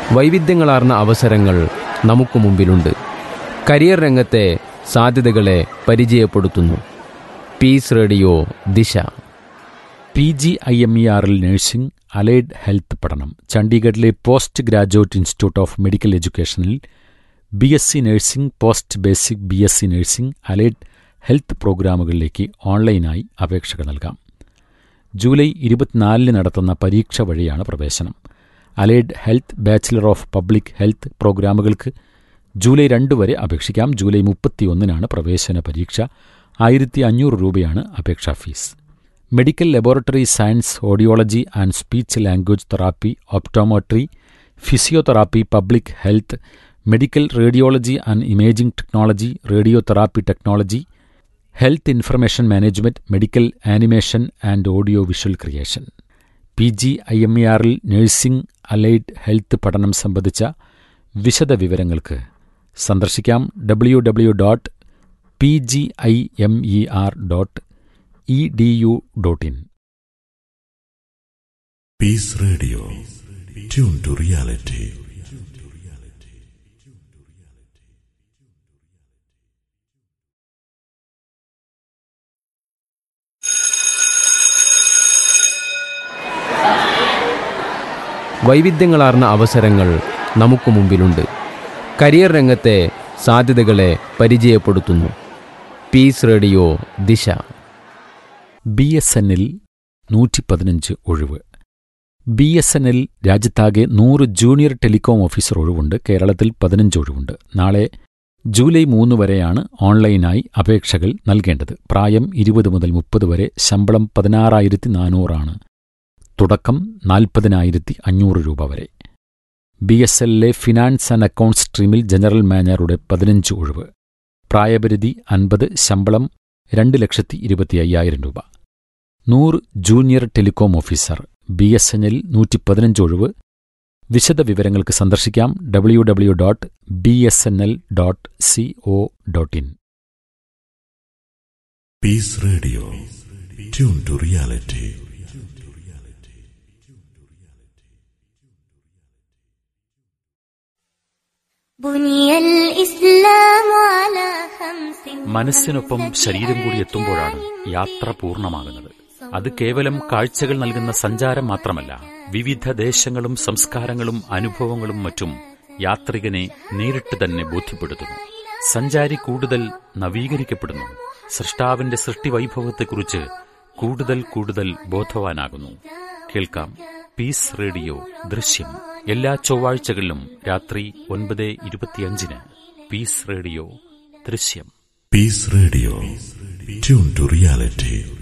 വൈവിധ്യങ്ങളാർന്ന അവസരങ്ങൾ നമുക്ക് മുമ്പിലുണ്ട് കരിയർ രംഗത്തെ സാധ്യതകളെ പരിചയപ്പെടുത്തുന്നു piece radio Disha P G I M E ആറിൽ നഴ്സിംഗ് അലൈഡ് ഹെൽത്ത് പഠനം ചണ്ഡീഗഡിലെ post graduate institute of medical എഡ്യൂക്കേഷനിൽ B S C nursing post basic B S C nursing allied health പ്രോഗ്രാമുകളിലേക്ക് ഓൺലൈനായി അപേക്ഷകൾ നൽകാം ജൂലൈ ഇരുപത്തിനാലിന് നടത്തുന്ന പരീക്ഷ വഴിയാണ് പ്രവേശനം allied health bachelor of public health പ്രോഗ്രാമുകൾക്ക് ജൂലൈ രണ്ട് വരെ അപേക്ഷിക്കാം ജൂലൈ മുപ്പത്തിയൊന്നിനാണ് പ്രവേശന പരീക്ഷ ആയിരത്തി അഞ്ഞൂറ് രൂപയാണ് അപേക്ഷാ fees medical laboratory science audiology and speech language therapy optometry physiotherapy public health medical radiology and imaging technology radio therapy technology health information management medical animation and audio visual creation P G I M E ആറിൽ nursing allied health പഠനം സംബന്ധിച്ച വിശദ വിവരങ്ങൾക്ക് സന്ദർശിക്കാം W W dot P G I M E R dot E D U dot in Peace Radio. Tune to reality. വൈവിധ്യങ്ങളാർന്ന അവസരങ്ങൾ നമുക്ക് മുമ്പിലുണ്ട് കരിയർ രംഗത്തെ സാധ്യതകളെ പരിചയപ്പെടുത്തുന്നു piece radio Disha B S എന്നിൽ നൂറ്റി പതിനഞ്ച് ഒഴിവ് ബി എസ് എന്നിൽ രാജ്യത്താകെ നൂറ് ജൂനിയർ ടെലികോം ഓഫീസർ ഒഴിവുണ്ട് കേരളത്തിൽ പതിനഞ്ച് ഒഴിവുണ്ട് നാളെ ജൂലൈ മൂന്ന് വരെയാണ് ഓൺലൈനായി അപേക്ഷകൾ നൽകേണ്ടത് പ്രായം ഇരുപത് മുതൽ മുപ്പത് വരെ ശമ്പളം പതിനാറായിരത്തി നാനൂറാണ് തുടക്കം നാൽപ്പതിനായിരത്തി അഞ്ഞൂറ് രൂപ വരെ ബി എസ് എല്ലിലെ ഫിനാൻസ് ആൻഡ് അക്കൗണ്ട്സ് സ്ട്രീമിൽ ജനറൽ മാനേജറുടെ പതിനഞ്ച് ഒഴിവ് പ്രായപരിധി അൻപത് ശമ്പളം രണ്ട് ലക്ഷത്തി ഇരുപത്തി അയ്യായിരം രൂപ നൂറ് junior telecom officer B S N L നൂറ്റി പതിനഞ്ച് ഒഴിവ് വിശദ വിവരങ്ങൾക്ക് സന്ദർശിക്കാം W W dot B S N L dot C O dot in Peace Radio. Tune to reality. بني الإسلام على خمس മനസ്സിനൊപ്പം ശരീരം കൂടി എത്തുമ്പോഴാണ് യാത്ര പൂർണ്ണമാകുന്നത് അത് കേവലം കാഴ്ചകൾ നൽകുന്ന സഞ്ചാരം മാത്രമല്ല വിവിധ ദേശങ്ങളും സംസ്കാരങ്ങളും അനുഭവങ്ങളും മറ്റും യാത്രികനെ നേരിട്ട് തന്നെ ബോധ്യപ്പെടുത്തുന്നു സഞ്ചാരി കൂടുതൽ നവീകരിക്കപ്പെടുന്നു സൃഷ്ടാവിന്റെ സൃഷ്ടിവൈഭവത്തെക്കുറിച്ച് കൂടുതൽ കൂടുതൽ ബോധവാനാകുന്നു കേൾക്കാം പീസ് റേഡിയോ ദൃശ്യം എല്ലാ ചൊവ്വാഴ്ചകളിലും രാത്രി ഒൻപത് ഇരുപത്തിയഞ്ചിന് peace radio Drishyam Peace Radio. Tune to reality.